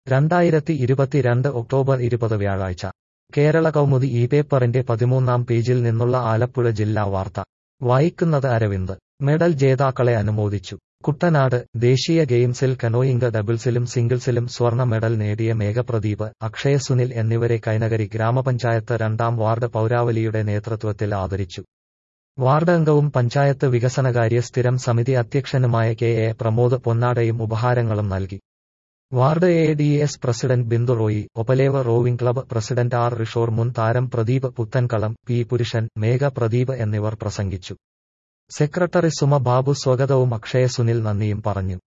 രണ്ടായിരത്തി ഇരുപത്തിരണ്ട് ഒക്ടോബർ ഇരുപത് വ്യാഴാഴ്ച കേരള കൗമുദി ഈ പേപ്പറിന്റെ പതിമൂന്നാം പേജിൽ നിന്നുള്ള ആലപ്പുഴ ജില്ലാ വാർത്ത വായിക്കുന്നത് അരവിന്ദ് മെഡൽ ജേതാക്കളെ അനുമോദിച്ചു കുട്ടനാട് ദേശീയ ഗെയിംസിൽ കനോയിംഗ് ഡബിൾസിലും സിംഗിൾസിലും സ്വർണ്ണ മെഡൽ നേടിയ മേഘപ്രദീപ് അക്ഷയ സുനിൽ എന്നിവരെ കൈനകരി ഗ്രാമപഞ്ചായത്ത് രണ്ടാം വാർഡ് പൗരാവലിയുടെ നേതൃത്വത്തിൽ ആദരിച്ചു വാർഡ് അംഗവും പഞ്ചായത്ത് വികസനകാര്യ സ്ഥിരം സമിതി അധ്യക്ഷനുമായ കെ എ പ്രമോദ് പൊന്നാടയും ഉപഹാരങ്ങളും നൽകി ward A D S president Bindu Roy ഒപലേവ rowing club president R Rishor മുൻ താരം പ്രദീപ് പുത്തൻകളം പി പുരുഷൻ മേഘ പ്രദീപ് എന്നിവർ പ്രസംഗിച്ചു സെക്രട്ടറി സുമ ബാബു സ്വാഗതവും അക്ഷയ സുനിൽ നന്ദിയും പറഞ്ഞു